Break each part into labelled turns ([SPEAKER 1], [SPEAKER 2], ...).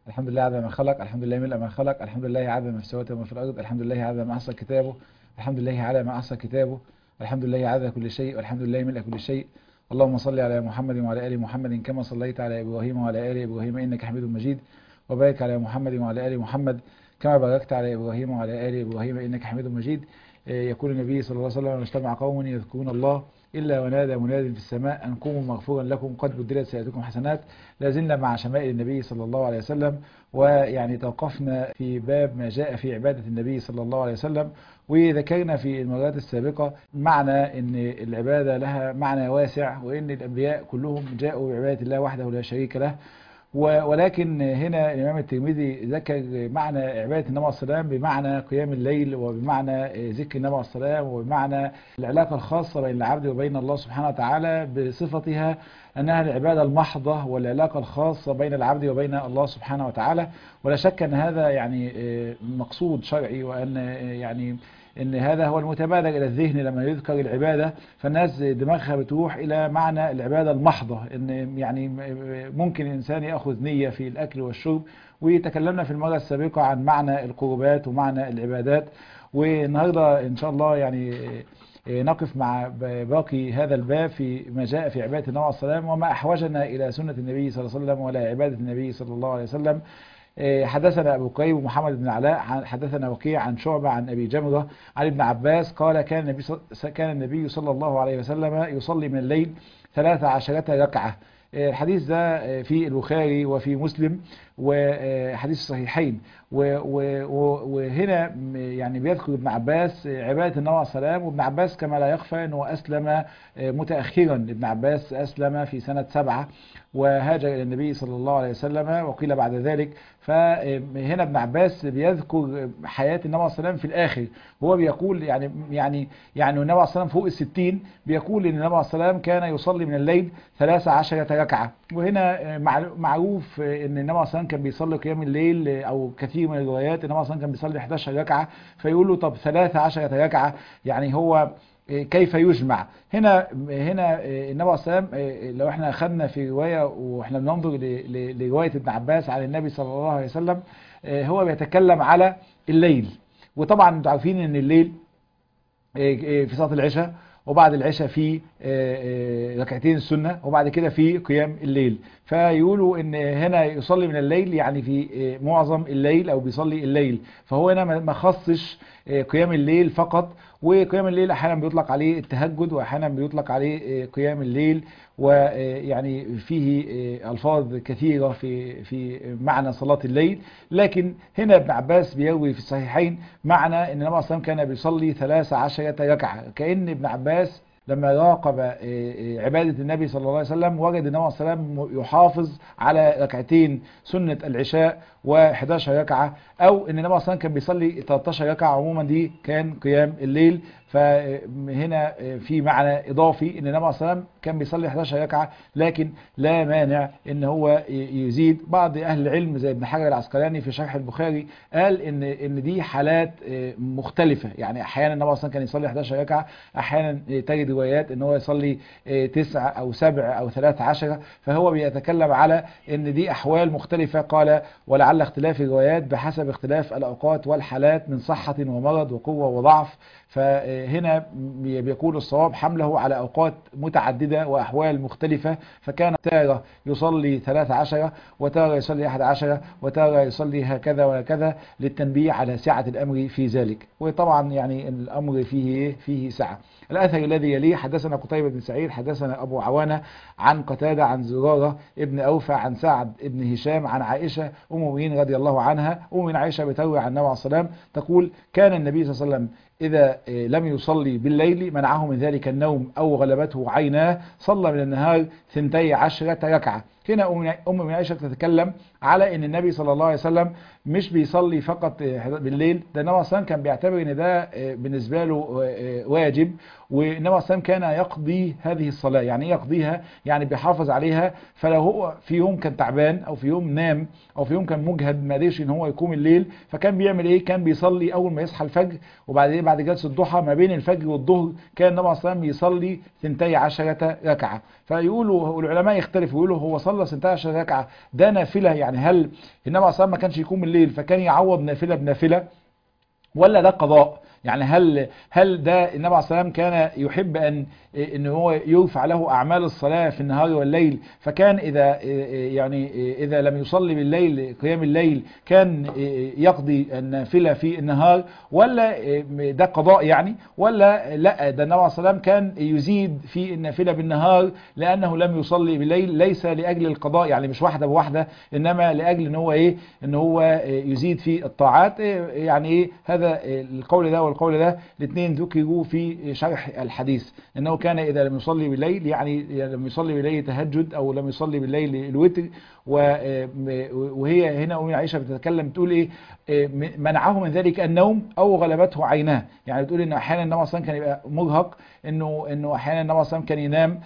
[SPEAKER 1] الحمد لله عدد ما خلق الحمد لله ملء ما خلق الحمد لله عدد ما في السماوات وما في الأرض الحمد لله عدد ما أحصى كتابه الحمد لله على ما أحصى كتابه الحمد لله عدد كل شيء والحمد لله ملء كل شيء اللهم صل على محمد وعلى آل محمد كما صليت على إبراهيم وعلى آل إبراهيم إنك حميد مجيد وبارك على محمد وعلى آل محمد كما باركت على إبراهيم وعلى آل إبراهيم إنك حميد مجيد يقول النبي صلى الله عليه وسلم اجتمع قوم يذكرون الله إلا ونادى مناد في السماء أن قوموا مغفورا لكم قد بدلت سيئاتكم حسنات لازلنا مع شمائل النبي صلى الله عليه وسلم ويعني توقفنا في باب ما جاء في عبادة النبي صلى الله عليه وسلم وذكرنا في المرات السابقة معنى أن العبادة لها معنى واسع وأن الأنبياء كلهم جاءوا بعبادة الله وحده لا شريك له ولكن هنا الإمام الترمذي ذكر معنى عبادة النبي عليه السلام بمعنى قيام الليل وبمعنى ذكر النبي عليه السلام وبمعنى العلاقة الخاصة بين العبد وبين الله سبحانه وتعالى بصفتها أنها العبادة المحضة والعلاقة الخاصة بين العبد وبين الله سبحانه وتعالى ولا شك أن هذا يعني مقصود شرعي وأن يعني ان هذا هو المتبادر الى الذهن لما يذكر العبادة فالناس دماغها بتروح الى معنى العبادة المحضة ان يعني ممكن الانسان يأخذ نية في الاكل والشرب وتكلمنا في المرة السابقة عن معنى القربات ومعنى العبادات والنهاردة ان شاء الله يعني نقف مع باقي هذا الباب في ما جاء في عبادة النبي عليه السلام وما أحوجنا إلى سنة النبي صلى الله عليه وسلم ولا عبادة النبي صلى الله عليه وسلم حدثنا أبو قريب ومحمد بن علاء حدثنا وكيع عن شعبة عن أبي جمرة عن ابن عباس قال كان النبي, كان النبي صلى الله عليه وسلم يصلي من الليل ثلاث عشرة ركعة الحديث ده في البخاري وفي مسلم وحديث الصحيحين وهنا يعني بيذكر ابن عباس عبادة النبي عليه السلام وابن عباس كما لا يخفى أنه أسلم متأخرا ابن عباس أسلم في سنة سبعة وهاجر إلى النبي صلى الله عليه وسلم وقيل بعد ذلك فهنا ابن عباس بيذكر حياة النبي عليه السلام في الآخر هو بيقول يعني يعني يعني النبي عليه السلام فوق الستين بيقول إن النبي عليه السلام كان يصلي من الليل ثلاث عشرة ركعة وهنا معروف إن النبي عليه السلام كان بيصلي قيام الليل أو كثير من الروايات النبي عليه السلام كان بيصلي 11 ركعة فيقول له طب 13 ركعة يعني هو كيف يجمع هنا هنا النبي عليه السلام لو احنا اخذنا في روايه واحنا بننظر لروايه ابن عباس عن النبي صلى الله عليه وسلم هو بيتكلم على الليل وطبعا انتوا عارفين ان الليل في صلاه العشاء وبعد العشاء في ركعتين السنة وبعد كده في قيام الليل فيقولوا ان هنا يصلي من الليل يعني في معظم الليل او بيصلي الليل فهو هنا ما خصش قيام الليل فقط وقيام الليل احيانا بيطلق عليه التهجد واحيانا بيطلق عليه قيام الليل ويعني فيه الفاظ كثيرة في في معنى صلاة الليل لكن هنا ابن عباس بيروي في الصحيحين معنى ان النبي صلى الله عليه وسلم كان بيصلي 13 ركعة كأن ابن عباس لما راقب عبادة النبي صلى الله عليه وسلم وجد النبي صلى الله عليه وسلم يحافظ على ركعتين سنة العشاء و11 ركعة او ان النبي صلى الله عليه وسلم كان بيصلي 13 ركعة عموما دي كان قيام الليل فهنا في معنى اضافي ان النبي صلى الله عليه وسلم كان بيصلي 11 ركعة لكن لا مانع ان هو يزيد بعض اهل العلم زي ابن حجر العسقلاني في شرح البخاري قال ان ان دي حالات مختلفة يعني احيانا النبي صلى الله عليه وسلم كان يصلي 11 ركعة احيانا تجد روايات ان هو يصلي 9 او 7 او 13 فهو بيتكلم على ان دي احوال مختلفة قال ولعل اختلاف الروايات بحسب اختلاف الاوقات والحالات من صحة ومرض وقوة وضعف فهنا بيقول الصواب حمله على أوقات متعددة وأحوال مختلفة فكان تارة يصلي 13 وتارة يصلي 11 وتارة يصلي هكذا وهكذا للتنبيه على سعة الأمر في ذلك وطبعا يعني الأمر فيه فيه سعة الأثر الذي يليه حدثنا قتيبة بن سعيد حدثنا أبو عوانة عن قتادة عن زرارة ابن أوفى عن سعد ابن هشام عن عائشة أم المؤمنين رضي الله عنها أم من عائشة بتروي عن النبي عليه الصلاة والسلام تقول كان النبي صلى الله عليه وسلم إذا لم يصلي بالليل منعه من ذلك النوم أو غلبته عيناه صلى من النهار ثنتي عشرة ركعة هنا أم من عائشة تتكلم على أن النبي صلى الله عليه وسلم مش بيصلي فقط بالليل ده النبي صلى كان بيعتبر أن ده بالنسبة له واجب والنبي صلى الله كان يقضي هذه الصلاة يعني يقضيها يعني بيحافظ عليها فلو هو في يوم كان تعبان أو في يوم نام أو في يوم كان مجهد ما قدرش ان هو يقوم الليل فكان بيعمل ايه كان بيصلي اول ما يصحى الفجر وبعدين بعد جلسة الضحى ما بين الفجر والظهر كان النبي صلى الله عليه وسلم يصلي 12 ركعة فيقولوا العلماء يختلفوا يقولوا هو صلى صلى 16 ركعه ده نافله يعني هل النبي عليه الصلاه والسلام ما كانش يقوم الليل فكان يعوض نافله بنافله ولا ده قضاء يعني هل هل ده النبي عليه الصلاه والسلام كان يحب ان ان هو يرفع له اعمال الصلاه في النهار والليل فكان اذا يعني اذا لم يصلي بالليل قيام الليل كان يقضي النافله في النهار ولا ده قضاء يعني ولا لا ده النبي عليه الصلاه والسلام كان يزيد في النافله بالنهار لانه لم يصلي بالليل ليس لاجل القضاء يعني مش واحده بواحده انما لاجل ان هو ايه ان هو يزيد في الطاعات يعني ايه هذا القول ده والقول ده الاثنين ذكروا في شرح الحديث انه كان اذا لم يصلي بالليل يعني لم يصلي بالليل تهجد او لم يصلي بالليل الوتر وهي هنا ام عائشه بتتكلم تقول ايه منعه من ذلك النوم او غلبته عيناه يعني بتقول ان احيانا النبي صلى كان يبقى مرهق انه انه احيانا النبي صلى كان ينام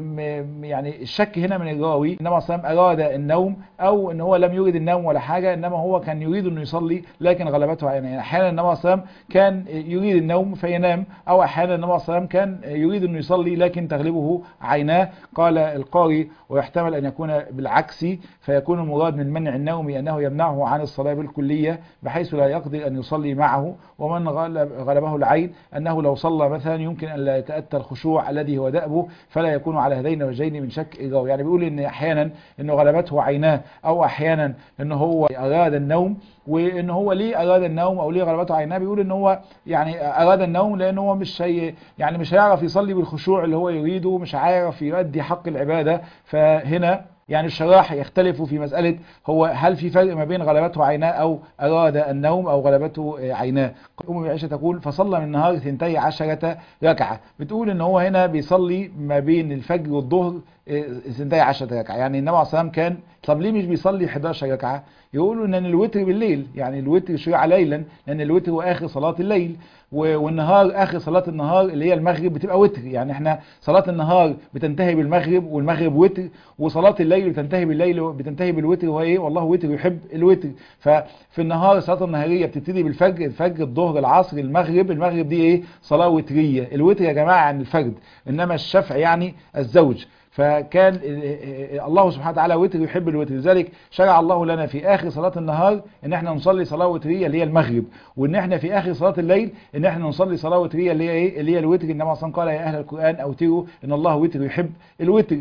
[SPEAKER 1] يعني الشك هنا من الراوي النبي صلى اراد النوم او ان هو لم يريد النوم ولا حاجه انما هو كان يريد انه يصلي لكن غلبته عيناه يعني احيانا النبي صلى كان يريد النوم فينام او احيانا النبي صلى كان يريد انه يصلي لكن تغلبه عيناه قال القاري ويحتمل ان يكون بالعكس فيكون المراد من منع النوم انه يمنعه عن الصلاه بالكليه بحيث لا يقدر ان يصلي معه ومن غلبه العين انه لو صلى مثلا يمكن ان لا يتاتى الخشوع الذي هو دأبه فلا يكون على هذين الوجهين من شك الراوي يعني بيقول ان احيانا انه غلبته عيناه او احيانا ان هو اراد النوم وان هو ليه اراد النوم او ليه غلبته عيناه بيقول ان هو يعني اراد النوم لان هو مش هي يعني مش هيعرف يصلي بالخشوع اللي هو يريده مش هيعرف يؤدي حق العباده فهنا يعني الشراح يختلفوا في مسألة هو هل في فرق ما بين غلبته عيناه أو أراد النوم أو غلبته عيناه أم عائشة تقول فصلى من النهار ثنتي عشرة ركعة بتقول إن هو هنا بيصلي ما بين الفجر والظهر ثنتي عشرة ركعة يعني النبي عليه الصلاة والسلام كان طب ليه مش بيصلي 11 ركعة يقولوا ان الوتر بالليل يعني الوتر شرع ليلا لان الوتر هو اخر صلاة الليل والنهار اخر صلاة النهار اللي هي المغرب بتبقى وتر يعني احنا صلاة النهار بتنتهي بالمغرب والمغرب وتر وصلاة الليل بتنتهي بالليل بتنتهي بالوتر وهو ايه والله وتر يحب الوتر ففي النهار الصلاة النهارية بتبتدي بالفجر الفجر الظهر العصر المغرب المغرب دي ايه صلاة وترية الوتر يا جماعة عن الفرد انما الشفع يعني الزوج فكان الله سبحانه وتعالى وتر يحب الوتر لذلك شرع الله لنا في اخر صلاة النهار ان احنا نصلي صلاة وترية اللي هي المغرب وان احنا في اخر صلاة الليل ان احنا نصلي صلاة وترية اللي هي ايه اللي هي الوتر النبي صلى قال يا اهل القرآن اوتروا ان الله وتر يحب الوتر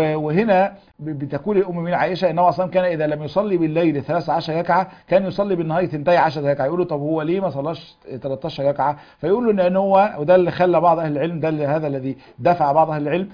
[SPEAKER 1] وهنا بتقول الام من عائشة ان النبي كان اذا لم يصلي بالليل 13 ركعة كان يصلي بالنهار 12 ركعة يقولوا طب هو ليه ما صلاش 13 ركعة فيقولوا ان هو وده اللي خلى بعض اهل العلم ده اللي هذا الذي دفع بعض اهل العلم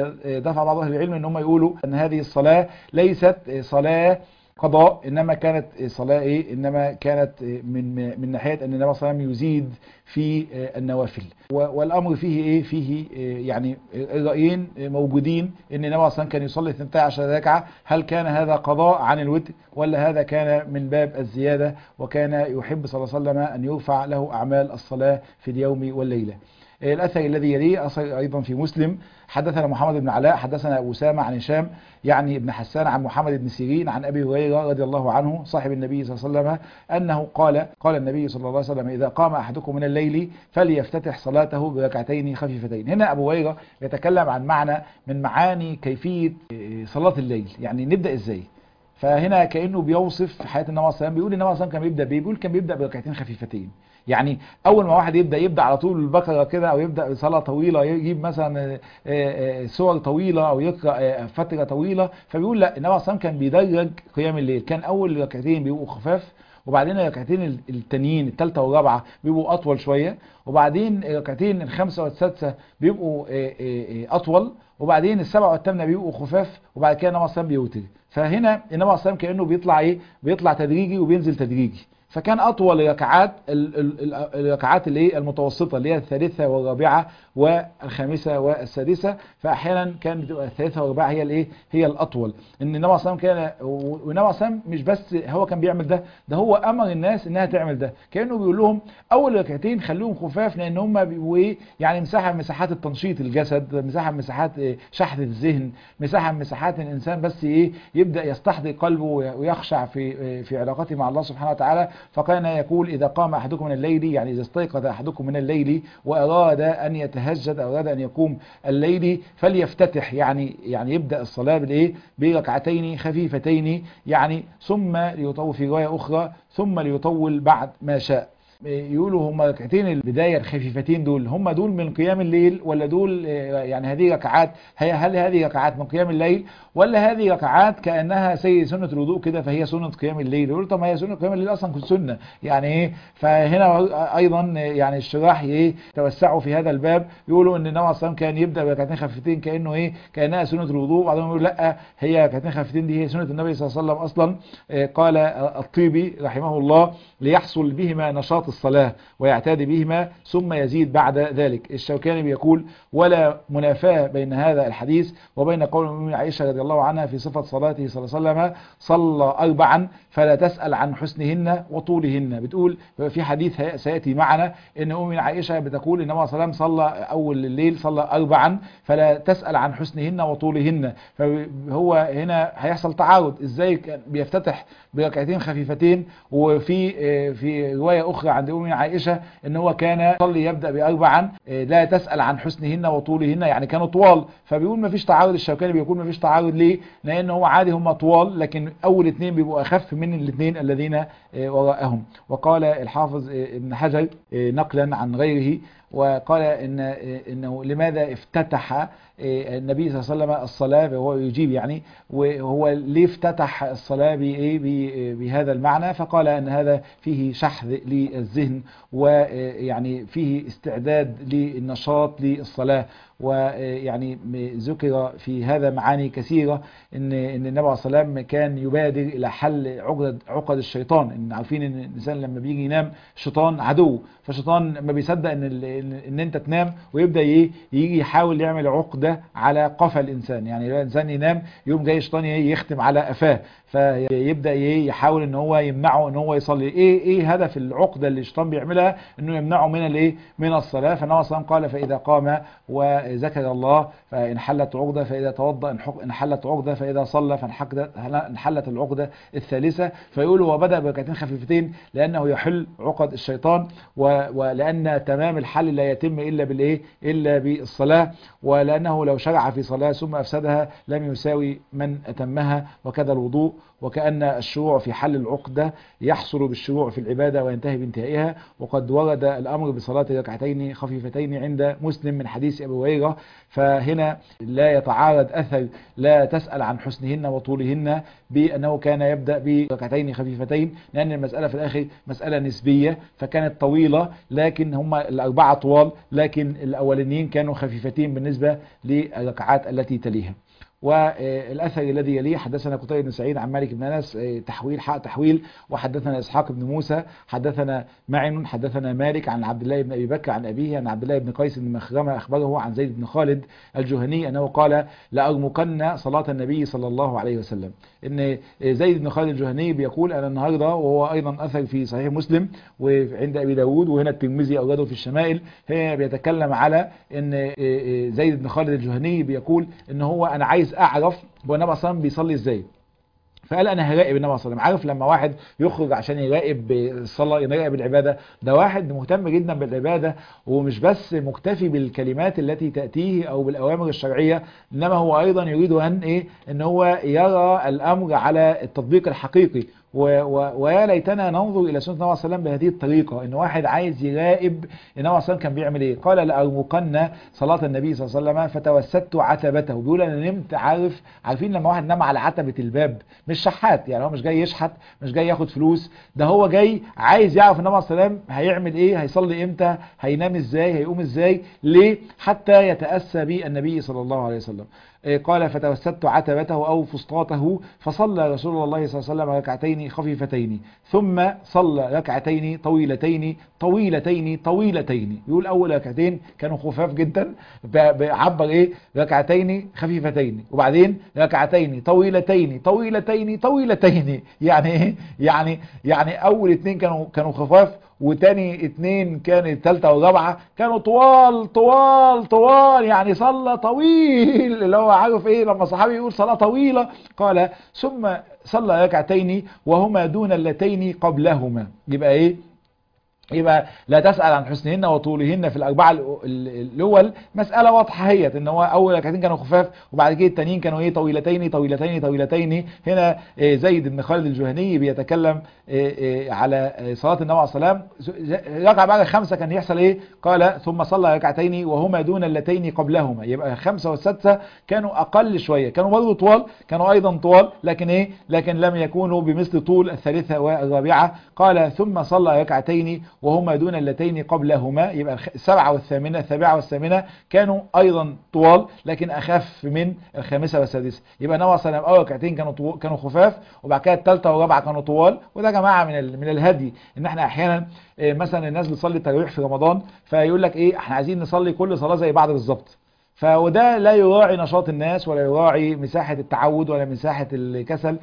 [SPEAKER 1] دفع بعض اهل العلم ان هم يقولوا ان هذه الصلاة ليست صلاة قضاء انما كانت صلاة ايه انما كانت من من ناحية ان النبي صلى الله عليه وسلم يزيد في النوافل والامر فيه ايه فيه يعني الرايين موجودين ان النبي صلى الله عليه وسلم كان يصلي 12 ركعه هل كان هذا قضاء عن الوتر ولا هذا كان من باب الزياده وكان يحب صلى الله عليه وسلم ان يرفع له اعمال الصلاه في اليوم والليله الأثر الذي يليه أثر أيضا في مسلم حدثنا محمد بن علاء حدثنا أسامة عن هشام يعني ابن حسان عن محمد بن سيرين عن أبي هريرة رضي الله عنه صاحب النبي صلى الله عليه وسلم أنه قال قال النبي صلى الله عليه وسلم إذا قام أحدكم من الليل فليفتتح صلاته بركعتين خفيفتين هنا أبو هريرة يتكلم عن معنى من معاني كيفية صلاة الليل يعني نبدأ إزاي فهنا كأنه بيوصف حياة النبي صلى الله عليه وسلم بيقول النبي صلى الله عليه وسلم كان بيبدأ بيه بيقول كان بيبدأ بركعتين خفيفتين يعني اول ما واحد يبدا يبدا على طول البقره كده او يبدا صلاه طويله يجيب مثلا سور طويله او يقرا فتره طويله فبيقول لا النبي صلى كان بيدرج قيام الليل كان اول ركعتين بيبقوا خفاف وبعدين الركعتين التانيين الثالثه والرابعه بيبقوا اطول شويه وبعدين الركعتين الخامسه والسادسه بيبقوا اطول وبعدين السبعه والثامنه بيبقوا خفاف وبعد كده النبي صلى الله عليه وسلم بيوتر فهنا النبي صلى الله عليه وسلم كانه بيطلع ايه بيطلع تدريجي وبينزل تدريجي فكان اطول ركعات الركعات اللي هي المتوسطه اللي هي الثالثه والرابعه والخامسه والسادسه فاحيانا كان بتبقى الثالثه والرابعه هي الايه هي الاطول ان النبي صلى الله عليه وسلم كان والنبي صلى الله مش بس هو كان بيعمل ده ده هو امر الناس انها تعمل ده كانه بيقول لهم اول ركعتين خلوهم خفاف لان هم بيبقوا ايه يعني مساحه من مساحات التنشيط الجسد مساحه من مساحات شحذ الذهن مساحه من مساحات الانسان بس ايه يبدا يستحضر قلبه ويخشع في في علاقته مع الله سبحانه وتعالى فكان يقول إذا قام أحدكم من الليل يعني إذا استيقظ أحدكم من الليل وأراد أن يتهجد أو أراد أن يقوم الليل فليفتتح يعني يعني يبدأ الصلاة بالإيه بركعتين خفيفتين يعني ثم ليطول في رواية أخرى ثم ليطول بعد ما شاء يقولوا هم ركعتين البداية الخفيفتين دول هم دول من قيام الليل ولا دول يعني هذه ركعات هل هذه ركعات من قيام الليل ولا هذه ركعات كأنها زي سنة الوضوء كده فهي سنة قيام الليل يقولوا طب ما هي سنة قيام الليل أصلا كنت سنة يعني ايه فهنا أيضا يعني الشراح ايه توسعوا في هذا الباب يقولوا ان النبي صلى كان يبدأ بركعتين خفيفتين كأنه ايه كأنها سنة الوضوء وبعدين يقولوا لا هي ركعتين خفيفتين دي هي سنة النبي صلى الله عليه وسلم أصلا قال الطيبي رحمه الله ليحصل بهما نشاط الصلاة ويعتاد بهما ثم يزيد بعد ذلك الشوكاني بيقول ولا منافاة بين هذا الحديث وبين قول المؤمن عائشة رضي الله عنها في صفة صلاته صلى الله عليه وسلم صلى أربعا فلا تسأل عن حسنهن وطولهن بتقول في حديث سيأتي معنا ان أم عائشة بتقول ان النبي صلى الله عليه وسلم صلى أول الليل صلى أربعا فلا تسأل عن حسنهن وطولهن فهو هنا هيحصل تعارض ازاي بيفتتح بركعتين خفيفتين وفي في رواية أخرى عند أم عائشة ان هو كان يصلي يبدأ بأربعا لا تسأل عن حسنهن وطولهن يعني كانوا طوال فبيقول ما فيش تعارض الشوكاني بيقول ما فيش تعارض ليه لان هو عادي هم طوال لكن اول اثنين بيبقوا اخف من الاثنين الذين وراءهم وقال الحافظ ابن حجر نقلا عن غيره وقال إن إنه لماذا افتتح النبي صلى الله عليه وسلم الصلاة وهو يجيب يعني وهو ليه افتتح الصلاة بإيه بهذا المعنى فقال أن هذا فيه شحذ للذهن ويعني فيه استعداد للنشاط للصلاة ويعني ذكر في هذا معاني كثيرة ان ان النبي عليه الصلاه والسلام كان يبادر الى حل عقد عقد الشيطان ان عارفين ان الانسان لما بيجي ينام الشيطان عدو فالشيطان ما بيصدق ان ان انت تنام ويبدا ايه يجي يحاول يعمل عقده على قفا الانسان يعني لو الانسان ينام يوم جاي الشيطان يختم على قفاه فيبدا ايه يحاول ان هو يمنعه ان هو يصلي ايه ايه هدف العقده اللي الشيطان بيعملها انه يمنعه من الايه من الصلاه فالنبي صلى الله عليه وسلم قال فاذا قام وذكر الله فانحلت عقده فاذا توضا انحلت عقده فاذا صلى فانحلت العقده الثالثه فيقول وبدا بركعتين خفيفتين لانه يحل عقد الشيطان ولان تمام الحل لا يتم الا بالايه الا بالصلاه ولانه لو شرع في صلاه ثم افسدها لم يساوي من اتمها وكذا الوضوء وكأن الشروع في حل العقدة يحصل بالشروع في العبادة وينتهي بانتهائها وقد ورد الأمر بصلاة ركعتين خفيفتين عند مسلم من حديث أبي هريرة فهنا لا يتعارض أثر لا تسأل عن حسنهن وطولهن بأنه كان يبدأ بركعتين خفيفتين لأن المسألة في الآخر مسألة نسبية فكانت طويلة لكن هم الأربعة طوال لكن الأولانيين كانوا خفيفتين بالنسبة للركعات التي تليها والأثر الذي يليه حدثنا قتيبة بن سعيد عن مالك بن أنس تحويل حق تحويل وحدثنا إسحاق بن موسى حدثنا معن حدثنا مالك عن عبد الله بن أبي بكر عن أبيه عن عبد الله بن قيس بن مخرمة أخبره عن زيد بن خالد الجهني أنه قال لأرمقن صلاة النبي صلى الله عليه وسلم إن زيد بن خالد الجهني بيقول أنا النهاردة وهو أيضا أثر في صحيح مسلم وعند أبي داود وهنا الترمذي أورده في الشمائل هي بيتكلم على أن زيد بن خالد الجهني بيقول أن هو أنا عايز اعرف هو النبي صلى الله بيصلي ازاي فقال انا هراقب النبي صلى الله عليه وسلم عارف لما واحد يخرج عشان يراقب الصلاه يراقب العباده ده واحد مهتم جدا بالعباده ومش بس مكتفي بالكلمات التي تاتيه او بالاوامر الشرعيه انما هو ايضا يريد ان ايه ان هو يرى الامر على التطبيق الحقيقي ويا ليتنا ننظر الى سنه النبي صلى الله عليه وسلم بهذه الطريقه ان واحد عايز يراقب النبي صلى الله عليه وسلم كان بيعمل ايه قال لارمقن صلاه النبي صلى الله عليه وسلم فتوسدت عتبته بيقول انا نمت عارف عارفين لما واحد نام على عتبه الباب مش شحات يعني هو مش جاي يشحت مش جاي ياخد فلوس ده هو جاي عايز يعرف النبي صلى الله عليه وسلم هيعمل ايه هيصلي امتى هينام ازاي هيقوم ازاي ليه حتى يتاسى بالنبي صلى الله عليه وسلم قال فتوسدت عتبته أو فسطاته فصلى رسول الله صلى الله عليه وسلم ركعتين خفيفتين ثم صلى ركعتين طويلتين طويلتين طويلتين يقول أول ركعتين كانوا خفاف جدا بعبر إيه ركعتين خفيفتين وبعدين ركعتين طويلتين طويلتين طويلتين يعني إيه يعني يعني أول اتنين كانوا كانوا خفاف وتاني اتنين كان التالتة والرابعة كانوا طوال طوال طوال يعني صلى طويل اللي هو عارف ايه لما صحابي يقول صلاة طويلة قال ثم صلى ركعتين وهما دون اللتين قبلهما يبقى ايه يبقى لا تسأل عن حسنهن وطولهن في الأربعة الأول مسألة واضحة هي ان هو أول ركعتين كانوا خفاف وبعد كده التانيين كانوا ايه طويلتين طويلتين طويلتين هنا زيد بن خالد الجهني بيتكلم على صلاة النبي عليه السلام ركعة بعد الخمسة كان يحصل ايه قال ثم صلى ركعتين وهما دون اللتين قبلهما يبقى الخمسة والسادسة كانوا أقل شوية كانوا برضه طوال كانوا أيضا طوال لكن ايه لكن لم يكونوا بمثل طول الثالثة والرابعة قال ثم صلى ركعتين وهما دون اللتين قبلهما يبقى السبعة والثامنة السابعة والثامنة كانوا أيضا طوال لكن أخف من الخامسة والسادسة يبقى النبي صلى الله عليه وسلم أول ركعتين كانوا طو... كانوا خفاف وبعد كده الثالثة والرابعة كانوا طوال وده يا جماعة من ال... من الهدي إن احنا أحيانا مثلا الناس بتصلي التراويح في رمضان فيقول لك إيه احنا عايزين نصلي كل صلاة زي بعض بالظبط فوده لا يراعي نشاط الناس ولا يراعي مساحة التعود ولا مساحة الكسل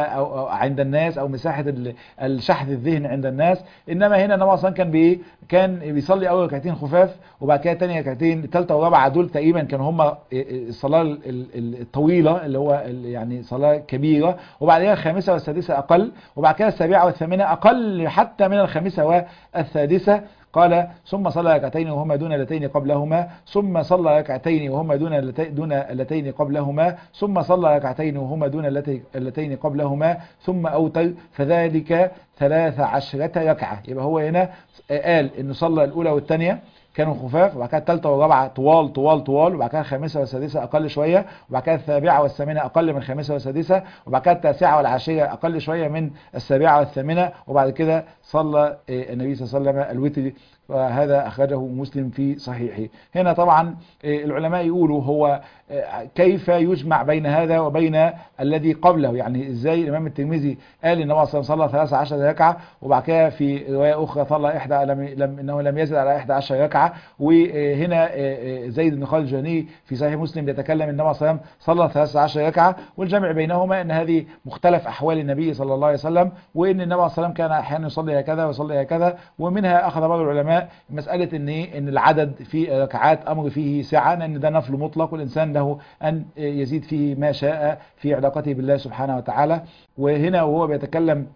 [SPEAKER 1] عند الناس او مساحة الشحذ الذهن عند الناس انما هنا النبي اصلا كان بايه كان بيصلي اول ركعتين خفاف وبعد كده تاني ركعتين الثالثه والرابعه دول تقريبا كانوا هم الصلاه الطويله اللي هو يعني صلاه كبيره وبعد كده الخامسه والسادسه اقل وبعد كده السابعه والثامنه اقل حتى من الخامسه والسادسه قال ثم صلى ركعتين وهما دون اللتين قبلهما ثم صلى ركعتين وهما دون دون اللتين قبلهما ثم صلى ركعتين وهما دون اللتين قبلهما ثم أوتر فذلك ثلاث عشرة ركعة يبقى هو هنا قال انه صلى الأولى والثانية كانوا خفاف وبعد كده الثالثه والرابعه طوال طوال طوال وبعد كده الخامسه والسادسه اقل شويه وبعد كده السابعه والثامنه اقل من الخامسه والسادسه وبعد كده التاسعه والعاشره اقل شويه من السابعه والثامنه وبعد كده صلى النبي صلى الله عليه وسلم الوتر وهذا أخرجه مسلم في صحيحه هنا طبعا العلماء يقولوا هو كيف يجمع بين هذا وبين الذي قبله يعني ازاي الامام الترمذي قال ان النبي صلى الله عليه وسلم صلى 13 ركعه وبعد كده في روايه اخرى صلى احدى لم, لم انه لم يزد على 11 ركعه وهنا زيد بن خالد الجهني في صحيح مسلم بيتكلم ان النبي صلى الله عليه وسلم صلى 13 ركعه والجمع بينهما ان هذه مختلف احوال النبي صلى الله عليه وسلم وان النبي صلى الله عليه وسلم كان احيانا يصلي هكذا ويصلي هكذا ومنها اخذ بعض العلماء مساله ان ان العدد في ركعات امر فيه سعه لان ده نفل مطلق والانسان له أن يزيد فيه ما شاء في علاقته بالله سبحانه وتعالى وهنا وهو بيتكلم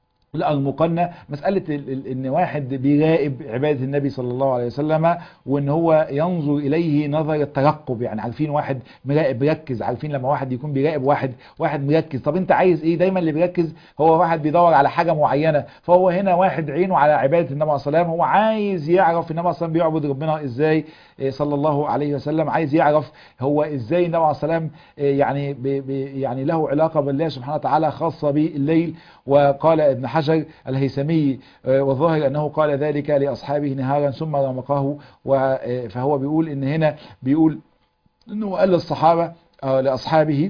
[SPEAKER 1] المقنة مسألة ان واحد بيراقب عبادة النبي صلى الله عليه وسلم وان هو ينظر اليه نظر الترقب يعني عارفين واحد مراقب بيركز عارفين لما واحد يكون بيراقب واحد واحد مركز طب انت عايز ايه دايما اللي بيركز هو واحد بيدور على حاجة معينة فهو هنا واحد عينه على عبادة النبي عليه الصلاة هو عايز يعرف النبي عليه الصلاة بيعبد ربنا ازاي صلى الله عليه وسلم عايز يعرف هو ازاي النبي عليه الصلاة يعني بي بي يعني له علاقة بالله سبحانه وتعالى خاصة بالليل وقال ابن حجر الهيثمي والظاهر أنه قال ذلك لأصحابه نهارا ثم رمقه فهو بيقول إن هنا بيقول أنه قال للصحابة لأصحابه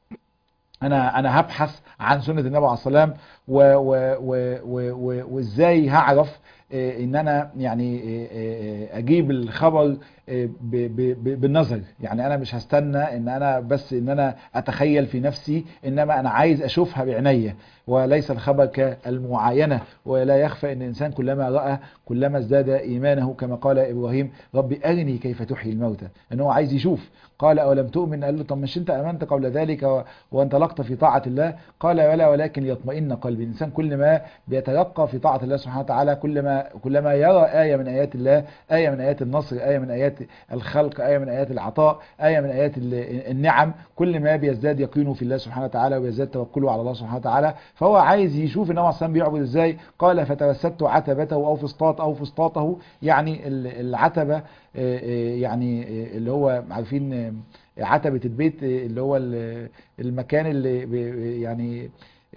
[SPEAKER 1] أنا أنا هبحث عن سنة النبي عليه الصلاة والسلام وإزاي هعرف ان انا يعني اجيب الخبر بالنظر يعني انا مش هستنى ان انا بس ان انا اتخيل في نفسي انما انا عايز اشوفها بعينيا وليس الخبر كالمعاينة ولا يخفى ان الانسان كلما رأى كلما ازداد ايمانه كما قال ابراهيم ربي ارني كيف تحيي الموتى ان هو عايز يشوف قال اولم تؤمن قال له طب مش انت امنت قبل ذلك وانطلقت في طاعة الله قال ولا ولكن يطمئن قلبي الانسان كل ما بيترقى في طاعة الله سبحانه وتعالى كل ما كلما يرى آية من آيات الله آية من آيات النصر آية من آيات الخلق آية من آيات العطاء آية من آيات النعم كل ما بيزداد يقينه في الله سبحانه وتعالى ويزداد توكله على الله سبحانه وتعالى فهو عايز يشوف النبي عليه بيعبد ازاي قال فتوسدت عتبته او فسطاط او فسطاطه يعني العتبة يعني اللي هو عارفين عتبة البيت اللي هو المكان اللي يعني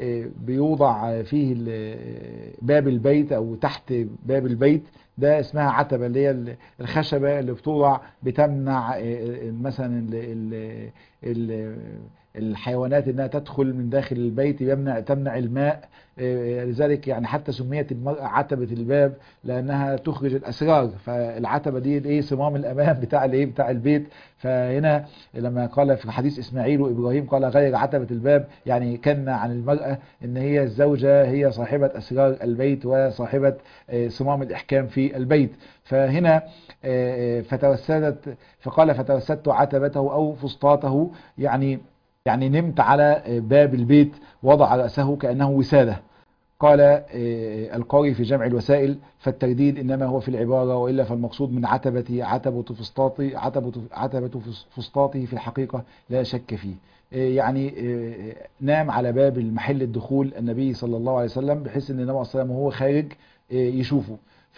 [SPEAKER 1] بيوضع فيه باب البيت او تحت باب البيت ده اسمها عتبة اللي هي الخشبة اللي بتوضع بتمنع مثلا ال ال ال الحيوانات انها تدخل من داخل البيت يمنع تمنع الماء آه، لذلك يعني حتى سميت المرأة عتبة الباب لأنها تخرج الأسرار فالعتبة دي الايه صمام الأمان بتاع الايه بتاع البيت فهنا لما قال في حديث إسماعيل وإبراهيم قال غير عتبة الباب يعني كان عن المرأة إن هي الزوجة هي صاحبة أسرار البيت وصاحبة آه، صمام الإحكام في البيت فهنا آه، فتوسدت فقال فتوسدت عتبته أو فسطاته يعني يعني نمت على باب البيت وضع رأسه كأنه وسادة قال آه، القاري في جمع الوسائل فالترديد إنما هو في العبارة وإلا فالمقصود من عتبة عتبة فسطاطي عتبة عتبة فسطاطه في الحقيقة لا شك فيه آه، يعني آه، نام على باب المحل الدخول النبي صلى الله عليه وسلم بحيث ان النبي صلى الله عليه وسلم وهو خارج آه، يشوفه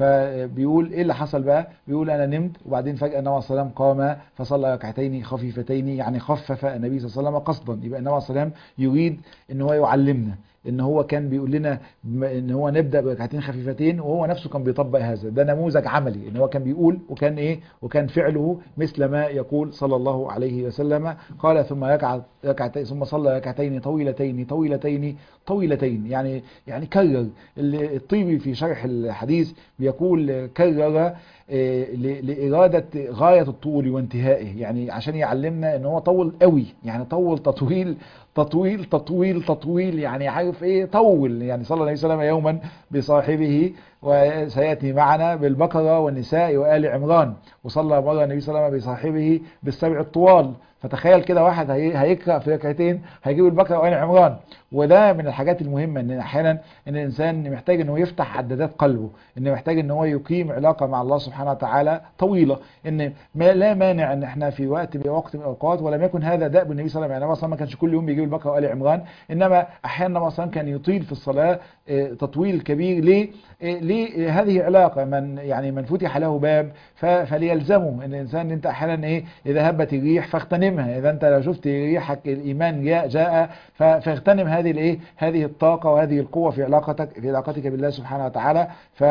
[SPEAKER 1] فبيقول ايه اللي حصل بقى بيقول انا نمت وبعدين فجأة النبي صلى الله عليه وسلم قام فصلى ركعتين خفيفتين يعني خفف النبي صلى الله عليه وسلم قصدا يبقى النبي صلى الله عليه وسلم يريد ان هو يعلمنا ان هو كان بيقول لنا م- ان هو نبدا بركعتين خفيفتين وهو نفسه كان بيطبق هذا ده نموذج عملي ان هو كان بيقول وكان ايه وكان فعله مثل ما يقول صلى الله عليه وسلم قال ثم ركع ركعتين ثم صلى ركعتين طويلتين طويلتين طويلتين يعني يعني كرر ال- الطيبي في شرح الحديث بيقول كرر آه، ل- لإرادة غاية الطول وانتهائه يعني عشان يعلمنا ان هو طول قوي يعني طول تطويل تطويل تطويل تطويل يعني عارف ايه طول يعني صلى الله عليه وسلم يوما بصاحبه وسيأتي معنا بالبقرة والنساء وآل عمران وصلى مرة النبي صلى الله عليه وسلم بصاحبه بالسبع الطوال فتخيل كده واحد هي- هيقرأ في ركعتين هيجيب البقرة وآل عمران وده من الحاجات المهمة ان احيانا ان الانسان محتاج ان هو يفتح عدادات قلبه ان محتاج ان هو يقيم علاقة مع الله سبحانه وتعالى طويلة ان ما لا مانع ان احنا في وقت بوقت من الاوقات ولم يكن هذا دأب النبي صلى الله عليه وسلم يعني النبي صلى الله عليه وسلم ما كانش كل يوم بيجيب البقرة وآل عمران انما احيانا النبي صلى الله عليه وسلم كان يطيل في الصلاة آه، تطويل كبير ليه آه، ليه هذه علاقة من يعني من فتح له باب ف- فليلزمه ان الانسان انت احيانا ايه اذا هبت الريح فاغتنمها اذا انت لو شفت ريحك الايمان جاء جاء ف- فاغتنم هذه الايه هذه الطاقة وهذه القوة في علاقتك في علاقتك بالله سبحانه وتعالى ف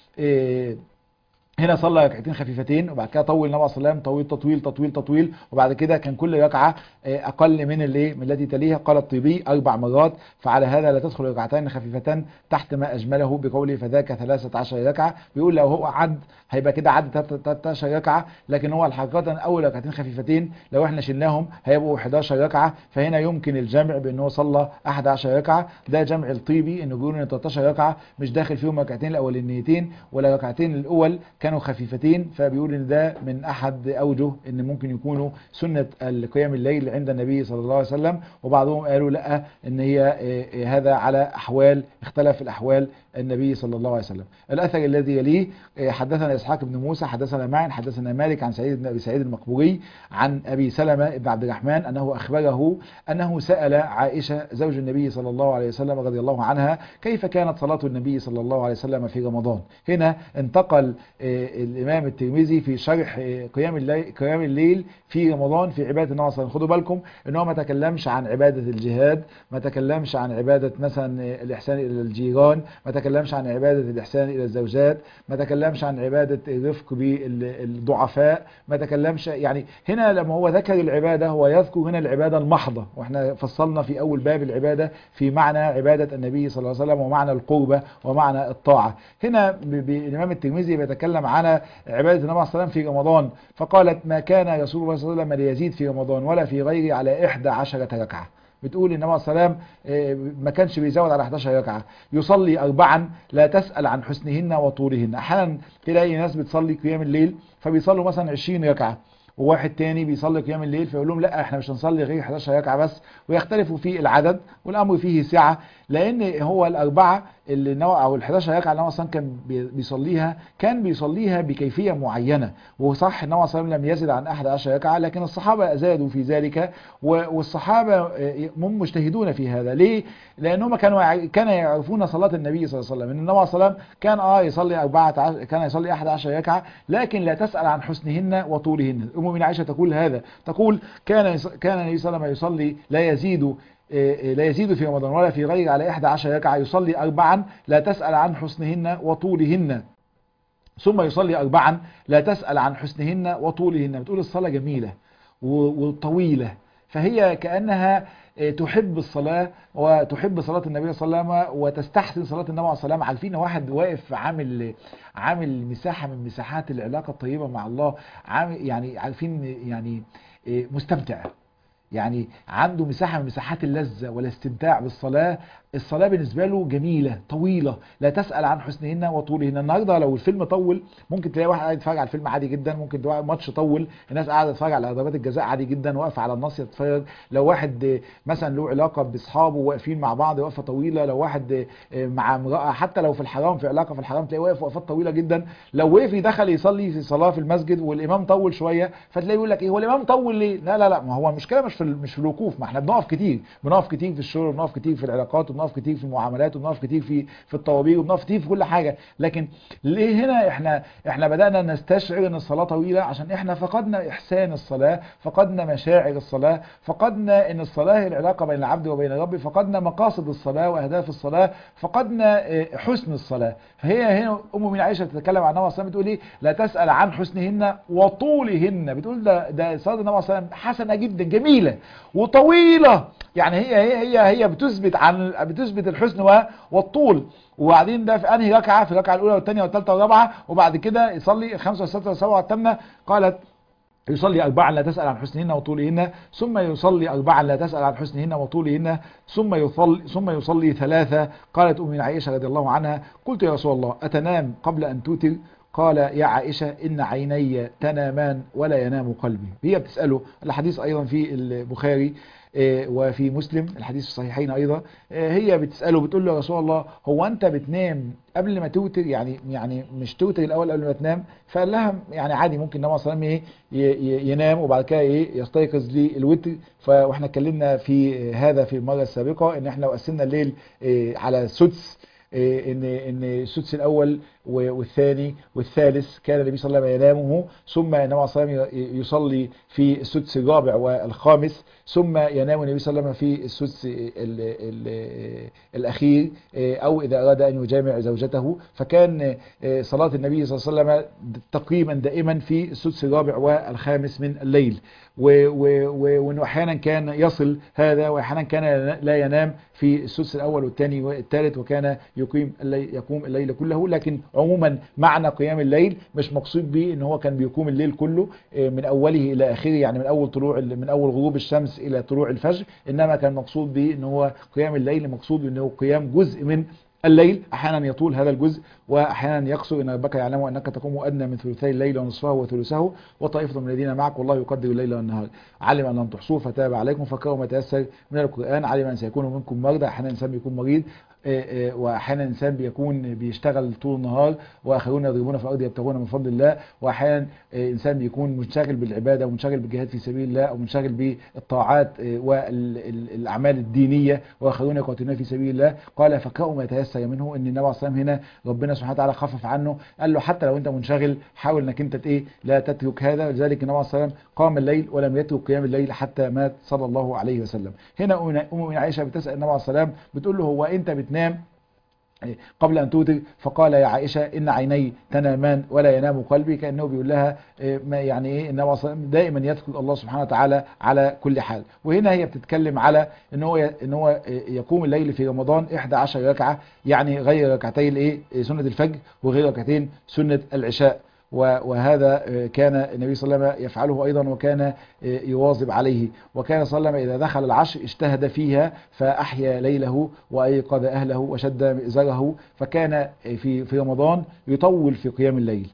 [SPEAKER 1] إيه، هنا صلى ركعتين خفيفتين وبعد كده طول النبي صلى الله عليه وسلم طويل تطويل تطويل تطويل وبعد كده كان كل ركعه آه، اقل من الايه من التي تليها قال الطيبي اربع مرات فعلى هذا لا تدخل ركعتين خفيفتان تحت ما اجمله بقوله فذاك 13 ركعه بيقول لو هو عد هيبقى كده عد 13 ركعه لكن هو الحقيقه اول ركعتين خفيفتين لو احنا شلناهم هيبقوا 11 ركعه فهنا يمكن الجمع بان هو صلى 11 ركعه ده جمع الطيبي انه بيقول ان 13 ركعه مش داخل فيهم ركعتين الاولانيتين ولا ركعتين الاول كانوا خفيفتين فبيقول ان ده من احد اوجه ان ممكن يكونوا سنه القيام الليل عند النبي صلى الله عليه وسلم وبعضهم قالوا لا ان هي آه، آه، هذا على احوال اختلف الاحوال النبي صلى الله عليه وسلم الاثر الذي يليه آه، حدثنا اسحاق بن موسى حدثنا معن حدثنا مالك عن سعيد بن ابي سعيد المقبوري عن ابي سلمة بن عبد الرحمن انه اخبره انه سال عائشه زوج النبي صلى الله عليه وسلم رضي الله عنها كيف كانت صلاه النبي صلى الله عليه وسلم في رمضان هنا انتقل آه، الامام الترمذي في شرح آه، قيام الليل قيام الليل في رمضان في عباده النبي صلى الله عليه وسلم خدوا بالكم ان هو ما تكلمش عن عباده الجهاد ما تكلمش عن عباده مثلا آه، الاحسان الى الجيران ما تكلمش عن عباده الاحسان الى الزوجات ما تكلمش عن عباده الرفق بالضعفاء ما تكلمش يعني هنا لما هو ذكر العباده هو يذكر هنا العباده المحضه واحنا فصلنا في اول باب العباده في معنى عباده النبي صلى الله عليه وسلم ومعنى القربه ومعنى الطاعه هنا ب- ب- الامام الترمذي بيتكلم على عباده النبي صلى الله عليه وسلم في رمضان فقالت ما كان رسول الله صلى الله عليه وسلم ليزيد في رمضان ولا في غيره على 11 ركعه بتقول النبي عليه الصلاه والسلام آه، ما كانش بيزود على 11 ركعه يصلي اربعا لا تسال عن حسنهن وطولهن احيانا تلاقي ناس بتصلي قيام الليل فبيصلوا مثلا 20 ركعه وواحد تاني بيصلي قيام الليل فيقول لهم لا احنا مش هنصلي غير 11 ركعه بس ويختلفوا في العدد والامر فيه سعه لان هو الاربعه اللي نوع او ال 11 ركعه اللي النبي صلى الله عليه وسلم كان بي- بيصليها كان بيصليها بكيفيه معينه وصح النبي صلى الله عليه وسلم لم يزد عن 11 ركعه لكن الصحابه زادوا في ذلك و- والصحابه آه، هم مجتهدون في هذا ليه؟ لانهم كانوا يع- كانوا يعرفون صلاه النبي صلى الله عليه وسلم ان النبي صلى الله عليه وسلم كان اه يصلي 14 كان يصلي 11 ركعه لكن لا تسال عن حسنهن وطولهن ام من عائشه تقول هذا تقول كان يص- كان النبي صلى الله عليه وسلم يصلي لا يزيد آه، لا يزيد في رمضان ولا في غيره على 11 ركعه يصلي اربعا لا تسال عن حسنهن وطولهن ثم يصلي أربعا لا تسأل عن حسنهن وطولهن بتقول الصلاة جميلة و- وطويلة فهي كأنها تحب الصلاة وتحب صلاة النبي صلى الله عليه وسلم وتستحسن صلاة النبي عليه الصلاة والسلام عارفين واحد واقف عامل عامل مساحة من مساحات العلاقة الطيبة مع الله عامل يعني عارفين يعني مستمتع يعني عنده مساحة من مساحات اللذة والاستمتاع بالصلاة الصلاة بالنسبة له جميلة طويلة لا تسأل عن حسنهن وطولهن النهاردة لو الفيلم طول ممكن تلاقي واحد قاعد يتفرج على الفيلم عادي جدا ممكن تلاقي ماتش طول الناس قاعدة تتفرج على ضربات الجزاء عادي جدا واقف على النص يتفرج لو واحد مثلا له علاقة باصحابه واقفين مع بعض وقفة طويلة لو واحد مع امرأة حتى لو في الحرام في علاقة في الحرام تلاقيه واقف وقفات طويلة جدا لو وقف دخل يصلي في صلاة في المسجد والإمام طول شوية فتلاقيه يقول لك ايه هو الإمام طول ليه لا لا لا ما هو المشكلة مش في مش في الوقوف ما احنا بنقف كتير بنقف كتير في الشغل بنقف كتير في العلاقات وبنقف كتير في المعاملات وبنقف كتير في في الطوابير وبنقف كتير في كل حاجه لكن ليه هنا احنا احنا بدانا نستشعر ان الصلاه طويله عشان احنا فقدنا احسان الصلاه فقدنا مشاعر الصلاه فقدنا ان الصلاه هي العلاقه بين العبد وبين الرب فقدنا مقاصد الصلاه واهداف الصلاه فقدنا حسن الصلاه فهي هنا ام من عائشه بتتكلم عن النبي صلى بتقول ايه لا تسال عن حسنهن وطولهن بتقول ده ده صلاه النبي صلى الله عليه وسلم حسنه جدا جميله وطويله يعني هي هي هي هي بتثبت عن بتثبت الحسن والطول وبعدين ده في انهي ركعه في الركعه الاولى والثانيه والثالثه والرابعه وبعد كده يصلي الخامسه والسادسه والسابعه والثامنه قالت يصلي أربعا لا تسأل عن حسنهن وطولهن ثم يصلي أربعا لا تسأل عن حسنهن وطولهن ثم يصلي ثم يصلي ثلاثة قالت أم عائشة رضي الله عنها قلت يا رسول الله أتنام قبل أن توتر قال يا عائشة إن عيني تنامان ولا ينام قلبي هي بتسأله الحديث أيضا في البخاري وفي مسلم الحديث في الصحيحين أيضا هي بتسأله بتقول له يا رسول الله هو أنت بتنام قبل ما توتر يعني يعني مش توتر الأول قبل ما تنام فقال لها يعني عادي ممكن النبي صلى الله عليه وسلم ايه ينام وبعد كده ايه يستيقظ للوتر فاحنا اتكلمنا في هذا في المرة السابقة ان احنا لو قسمنا الليل على سدس ان ان السدس الاول والثاني والثالث كان النبي صلى الله عليه وسلم ينامه ثم النبي صلى الله عليه وسلم يصلي في السدس الرابع والخامس ثم ينام النبي صلى الله عليه وسلم في السدس ال ال الاخير او اذا اراد ان يجامع زوجته فكان صلاه النبي صلى الله عليه وسلم تقريبا دائما في السدس الرابع والخامس من الليل وانه احيانا كان يصل هذا واحيانا كان لا ينام في السدس الاول والثاني والثالث وكان يقيم الليل يقوم الليل كله لكن عموما معنى قيام الليل مش مقصود به ان هو كان بيقوم الليل كله من اوله الى اخره يعني من اول طلوع من اول غروب الشمس الى طلوع الفجر انما كان مقصود به ان هو قيام الليل مقصود انه قيام جزء من الليل احيانا يطول هذا الجزء واحيانا يقصر ان ربك يعلم انك تقوم ادنى من ثلثي الليل ونصفه وثلثه وطائفه من الذين معك والله يقدر الليل والنهار علم ان لم تحصوه فتاب عليكم فكروا ما تيسر من القران علم ان سيكون منكم مرضى احيانا الانسان بيكون مريض واحيانا الانسان بيكون بيشتغل طول النهار واخرون يضربون في الارض يبتغون من فضل الله واحيانا انسان بيكون منشغل بالعباده ومنشغل بالجهاد في سبيل الله او منشغل بالطاعات والاعمال الدينيه واخرون يقاتلون في سبيل الله قال فكروا ما تيسر منه ان النبي عليه الصلاه هنا ربنا سبحانه وتعالى خفف عنه قال له حتى لو انت منشغل حاول انك انت ايه لا تترك هذا لذلك النبي عليه الصلاه والسلام قام الليل ولم يترك قيام الليل حتى مات صلى الله عليه وسلم هنا ام عائشه بتسال النبي عليه الصلاه والسلام بتقول له هو انت بتنام قبل أن توتر فقال يا عائشة إن عيني تنامان ولا ينام قلبي كأنه بيقول لها ما يعني إيه النبي صلى دائما يذكر الله سبحانه وتعالى على كل حال وهنا هي بتتكلم على إن هو إن هو يقوم الليل في رمضان 11 ركعة يعني غير ركعتي الإيه سنة الفجر وغير ركعتين سنة العشاء وهذا كان النبي صلى الله عليه وسلم يفعله أيضا وكان يواظب عليه وكان صلى الله عليه وسلم إذا دخل العشر اجتهد فيها فأحيا ليله وأيقظ أهله وشد مئزره فكان في في رمضان يطول في قيام الليل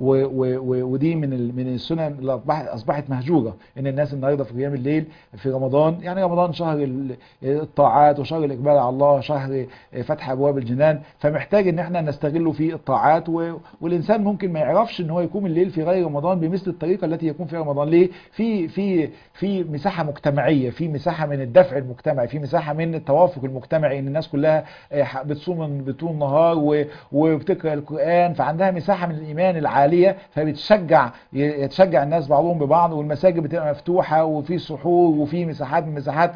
[SPEAKER 1] ودي من من السنن اللي اصبحت مهجوره ان الناس النهارده في قيام الليل في رمضان يعني رمضان شهر الطاعات وشهر الاقبال على الله شهر فتح ابواب الجنان فمحتاج ان احنا نستغله في الطاعات والانسان ممكن ما يعرفش ان هو يقوم الليل في غير رمضان بمثل الطريقه التي يكون فيها رمضان ليه في في في مساحه مجتمعيه في مساحه من الدفع المجتمعي في مساحه من التوافق المجتمعي ان الناس كلها بتصوم بطول النهار وبتقرا القران فعندها مساحه من الايمان العالي عاليه فبتشجع يتشجع الناس بعضهم ببعض والمساجد بتبقى مفتوحه وفي سحور وفي مساحات من مساحات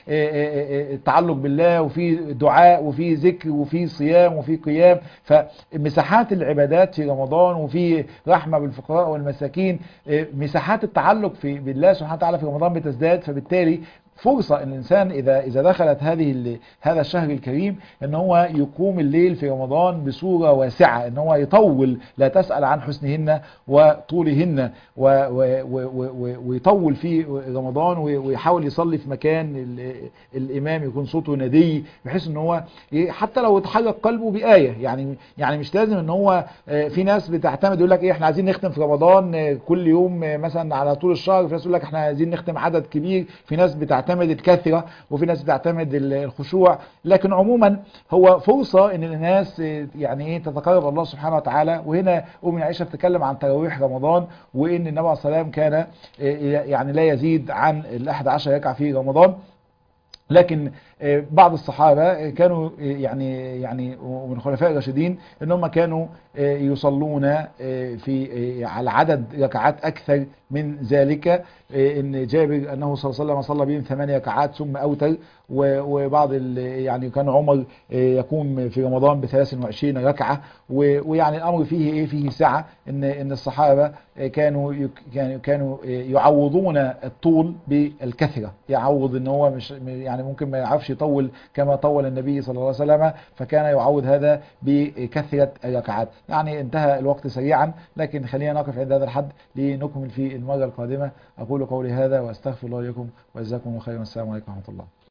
[SPEAKER 1] التعلق بالله وفي دعاء وفي ذكر وفي صيام وفي قيام فمساحات العبادات في رمضان وفي رحمه بالفقراء والمساكين مساحات التعلق في بالله سبحانه وتعالى في رمضان بتزداد فبالتالي فرصة ان الانسان اذا اذا دخلت هذه ال- هذا الشهر الكريم ان هو يقوم الليل في رمضان بصورة واسعة ان هو يطول لا تسأل عن حسنهن وطولهن و و و و و ويطول في رمضان وي- ويحاول يصلي في مكان ال- الامام يكون صوته ندي بحيث ان هو ي- حتى لو اتحرك قلبه بآية يعني يعني مش لازم ان هو آه، في ناس بتعتمد يقول لك ايه احنا عايزين نختم في رمضان آه، كل يوم آه، مثلا على طول الشهر في ناس يقول لك احنا عايزين نختم عدد كبير في ناس بتعتمد الكثرة وفي ناس بتعتمد ال- الخشوع لكن عموما هو فرصة ان الناس آه، يعني ايه تتقرب الله سبحانه وتعالى وهنا ام عائشة بتتكلم عن تراويح رمضان وان النبي عليه الصلاة والسلام كان آه، يعني لا يزيد عن ال 11 ركعة في رمضان لكن آه، بعض الصحابة آه، كانوا آه، يعني يعني ومن الخلفاء الراشدين ان هم كانوا آه، يصلون آه، في آه، على عدد ركعات اكثر من ذلك آه، ان جابر انه صلى الله عليه وسلم صلى بهم ثمانية ركعات ثم اوتر و- وبعض ال- يعني كان عمر آه، يقوم في رمضان ب 23 ركعة و- ويعني الامر فيه ايه فيه سعة ان ان الصحابة آه، كانوا يك- كانوا كانوا آه، يعوضون الطول بالكثرة يعوض ان هو مش يعني ممكن ما يعرفش يطول كما طول النبي صلى الله عليه وسلم فكان يعوض هذا بكثرة الركعات يعني انتهى الوقت سريعا لكن خلينا نقف عند هذا الحد لنكمل في المرة القادمة أقول قولي هذا وأستغفر الله لكم وجزاكم الله خيرا والسلام عليكم ورحمة الله